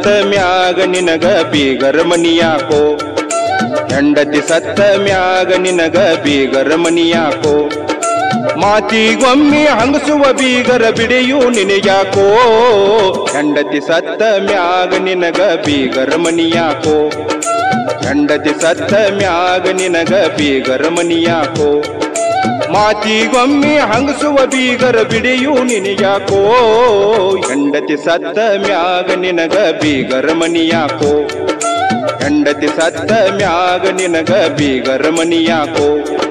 ಸತ್ತ ಮ್ಯಾಗ ನಿನಗ ಬೀಗರ ಮನಿಯಾಕೋ ಹೆಂಡತಿ ಸತ್ತ ಮ್ಯಾಗ ನಿನಗ ಬೀಗರ ಮನಿಯಾಕೋ ಮಾತಿಗೊಮ್ಮೆ ಹಂಗಸುವ ಬೀಗರ ಬಿಡೆಯು ನಿನಗ್ಯಾಕೋ ಹೆಂಡತಿ ಸತ್ತ ಮ್ಯಾಗ ನಿನಗ ಬೀಗರ ಮನಿಯಾಕೋ ಹೆಂಡತಿ ಸತ್ತ ಮ್ಯಾಗ ನಿನಗ ಬೀಗರ ಮನಿಯಾಕೋ ಮಾತಿಗೊಮ್ಮೆ ಹಂಗಸುವ ಬೀಗರ ಬಿಡೆಯು ನಿನಗ್ಯಾಕೋ ಹೆಂಡತಿ ಸತ್ತ ಮ್ಯಾಗ ನಿನಗ ಬೀಗರ ಮನಿಯಾಕೋ ಹೆಂಡತಿ ಸತ್ತ ಮ್ಯಾಗ ನಿನಗ ಬೀಗರ ಮನಿಯಾಕೋ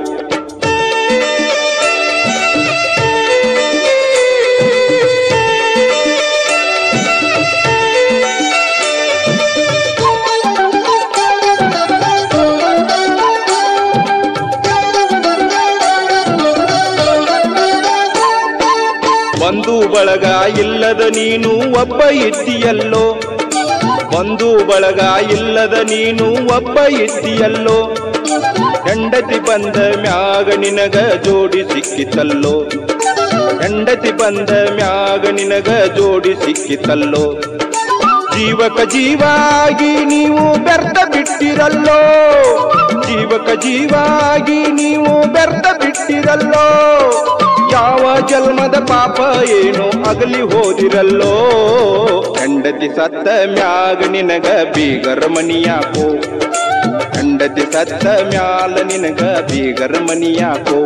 ಬಂಧು ಬಳಗ ಇಲ್ಲದ ನೀನು ಒಬ್ಬ ಇದ್ದೀಯಲ್ಲೋ ಬಂಧು ಬಳಗ ಇಲ್ಲದ ನೀನು ಒಬ್ಬ ಇದ್ದೀಯಲ್ಲೋ ಹೆಂಡತಿ ಬಂದ ಮ್ಯಾಗ ನಿನಗ ಜೋಡಿ ಸಿಕ್ಕಿತಲ್ಲೋ ಹೆಂಡತಿ ಬಂದ ಮ್ಯಾಗ ನಿನಗ ಜೋಡಿ ಸಿಕ್ಕಿತಲ್ಲೋ ಜೀವಕ ಜೀವಾಗಿ ನೀವು ಬೆರ್ತ ಬಿಟ್ಟಿರಲ್ಲೋ ಜೀವಕ ಜೀವಾಗಿ ನೀವು ಬೆರ್ತ ಬಿಟ್ಟಿರಲ್ಲೋ ಯಾವ ಜನ್ಮದ ಪಾಪ ಏನು ಅಗಲಿ ಹೋದಿರಲ್ಲೋ ಹೆಂಡತಿ ಸತ್ತ ಮ್ಯಾಗ ನಿನಗ ಬೀಗರ ಮನಿಯಾಕೋ ಹೆಂಡತಿ ಸತ್ತ ಮ್ಯಾಲ ನಿನಗ ಬೀಗರ ಮನಿಯಾಕೋ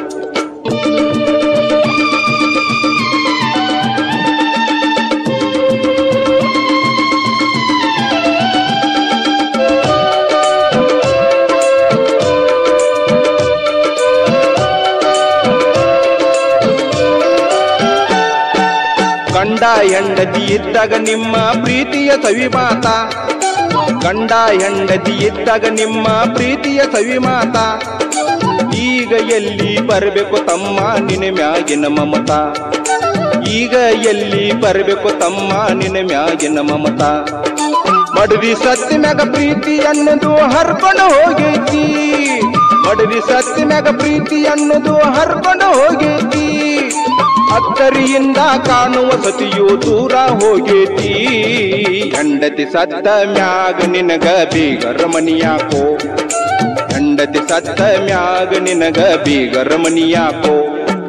ಗಂಡ ಹೆಂಡತಿ ಇದ್ದಾಗ ನಿಮ್ಮ ಪ್ರೀತಿಯ ಸವಿ ಮಾತ ಗಂಡ ಹೆಂಡತಿ ಇದ್ದಾಗ ನಿಮ್ಮ ಪ್ರೀತಿಯ ಸವಿ ಮಾತ ಈಗ ಎಲ್ಲಿ ಬರಬೇಕು ತಮ್ಮ ನಿನ್ನ ಮ್ಯಾಗಿನ ಮಮತ ಈಗ ಎಲ್ಲಿ ಬರಬೇಕು ತಮ್ಮ ನಿನ್ನ ಮ್ಯಾಗಿನ ಮಮತ ಮಡದಿ ಸತ್ತಿ ಮ್ಯಾಗ ಪ್ರೀತಿ ಅನ್ನೋದು ಹರ್ಕೊಂಡು ಹೋಗೈತಿ ಮಡದಿ ಸತ್ತಿ ಮ್ಯಾಗ ಪ್ರೀತಿ ಅನ್ನೋದು ಹರ್ಕೊಂಡು ಹೋಗೈತಿ ಅತ್ತರಿಯಿಂದ ಕಾಣುವ ಸತಿಯು ದೂರ ಹೋಗೇತಿ ಹೆಂಡತಿ ಸತ್ತ ಮ್ಯಾಗ ನಿನಗ ಬೀಗರ ಮನಿಯಾಕೋ ಹೆಂಡತಿ ಸತ್ತ ಮ್ಯಾಗ ನಿನಗ ಬೀಗರ ಮನಿಯಾಕೋ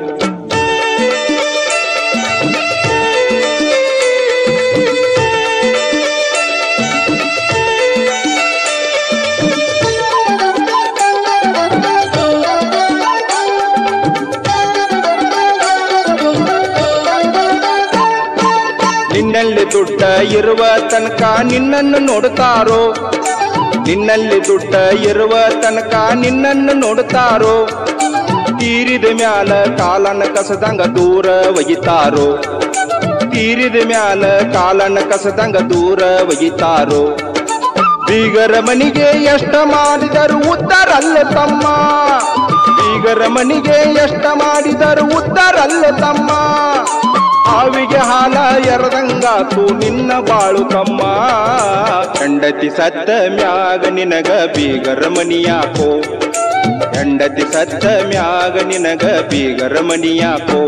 ನಿನ್ನಲ್ಲಿ ದುಡ್ಡ ಇರುವ ತನಕ ನಿನ್ನನ್ನು ನೋಡುತ್ತಾರೋ ನಿನ್ನಲ್ಲಿ ದುಡ್ಡ ಇರುವ ತನಕ ನಿನ್ನನ್ನು ನೋಡುತ್ತಾರೋ ತೀರಿದ ಮ್ಯಾಲ ಕಾಲನ ಕಸದಂಗ ದೂರ ಒಗಿತಾರೋ ತೀರಿದ ಮ್ಯಾಲ ಕಾಲನ ಕಸದಂಗ ದೂರ ಒಗಿತಾರೋ ಬೀಗರ ಮನಿಗೆ ಎಷ್ಟ ಮಾಡಿದರು ಉದ್ದಾರಲ್ಲ ತಮ್ಮ ಬೀಗರ ಮನಿಗೆ ಎಷ್ಟ ಮಾಡಿದರು ಉದ್ದಾರಲ್ಲ ತಮ್ಮ ಆವಿಗೆ ಹಾಲ ಎರದಂಗಾತು ನಿನ್ನ ಬಾಳು ಕಮ್ಮ ಹೆಂಡತಿ ಸತ್ತ ಮ್ಯಾಗ ನಿನಗ ಬೀಗರ ಮನಿಯಾಕೋ ಹೆಂಡತಿ ಸತ್ತ ಮ್ಯಾಗ ನಿನಗ ಬೀಗರ ಮನಿಯಾಕೋ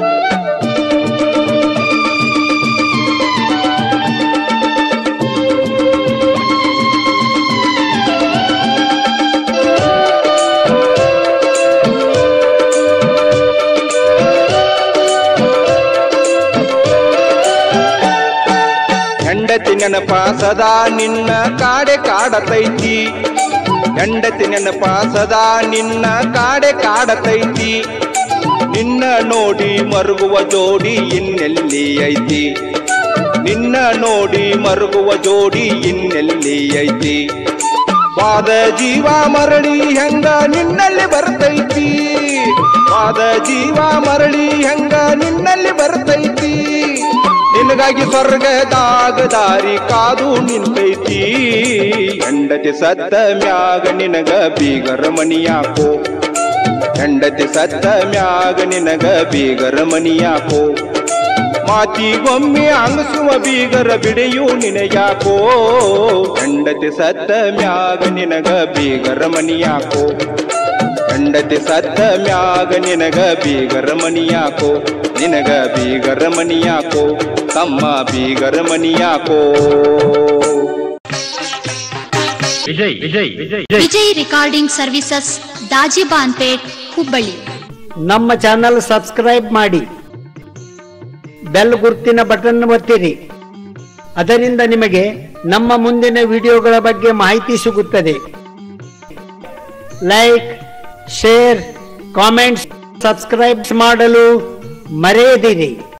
ಹೆಂಡತಿ ನೆನಪ ಸದಾ ನಿನ್ನ ಕಾಡೆ ಕಾಡತೈತಿ ಹೆಂಡತಿ ನೆನಪ ಸದಾ ನಿನ್ನ ಕಾಡೆ ಕಾಡತೈತಿ ನಿನ್ನ ನೋಡಿ ಮರುಗುವ ಜೋಡಿ ಇನ್ನೆಲ್ಲಿ ಐತಿ ನಿನ್ನ ನೋಡಿ ಮರುಗುವ ಜೋಡಿ ಇನ್ನೆಲ್ಲಿ ಐತಿ ವಾದ ಜೀವ ಮರಳಿ ಹೆಂಗ ನಿನ್ನಲ್ಲಿ ಬರ್ತೈತಿ ವಾದ ಜೀವ ಮರಳಿ ಹೆಂಗ ನಿನ್ನಲ್ಲಿ ಬರ್ತೈತಿ ನಿನಗಾಗಿ ಸ್ವರ್ಗದಾಗ ದಾರಿ ಕಾದು ನಿಂತೈತಿ ಹೆಂಡತಿ ಸತ್ತ ಮ್ಯಾಗ ನಿನಗ ಬೀಗರ ಮನಿಯಾಕೋ ಹೆಂಡತಿ ಸತ್ತ ಮ್ಯಾಗ ನಿನಗ ಬೀಗರ ಮನಿಯಾಕೋ ಮಾತಿಗೊಮ್ಮೆ ಅಂಗಸುವ ಬೀಗರ ಬಿಡೆಯು ನಿನಗ್ಯಾಕೋ ಹೆಂಡತಿ ಸತ್ತ ಮ್ಯಾಗ ನಿನಗ ಬೀಗರ ಮನಿಯಾಕೋ ಹೆಂಡತಿ ಸತ್ತ ಮ್ಯಾಗ ನಿನಗ ಬೀಗರ ಮನಿಯಾಕೋ ನಿನಗ ಬೀಗರ ಮನಿಯಾಕೋ ತಮ್ಮ ಬೀಗರ ಮನಿಯಾಕೋ ವಿಜಯ್ ವಿಜಯ್ ವಿಜಯ್ ವಿಜಯ್ ರೆಕಾರ್ಡಿಂಗ್ ಸರ್ವಿಸಸ್ ದಾಜಿಬಾನ್ಪೇಟ್ ಹುಬ್ಬಳ್ಳಿ ನಮ್ಮ ಚಾನಲ್ ಸಬ್ಸ್ಕ್ರೈಬ್ ಮಾಡಿ ಬೆಲ್ ಗುರ್ತಿನ ಬಟನ್ ಒತ್ತಿರಿ ಅದರಿಂದ ನಿಮಗೆ ನಮ್ಮ ಮುಂದಿನ ವಿಡಿಯೋಗಳ ಬಗ್ಗೆ ಮಾಹಿತಿ ಸಿಗುತ್ತದೆ ಲೈಕ್ ಶೇರ್ ಕಾಮೆಂಟ್ಸ್ ಸಬ್ಸ್ಕ್ರೈಬ್ ಮಾಡಲು ಮರೆಯದಿರಿ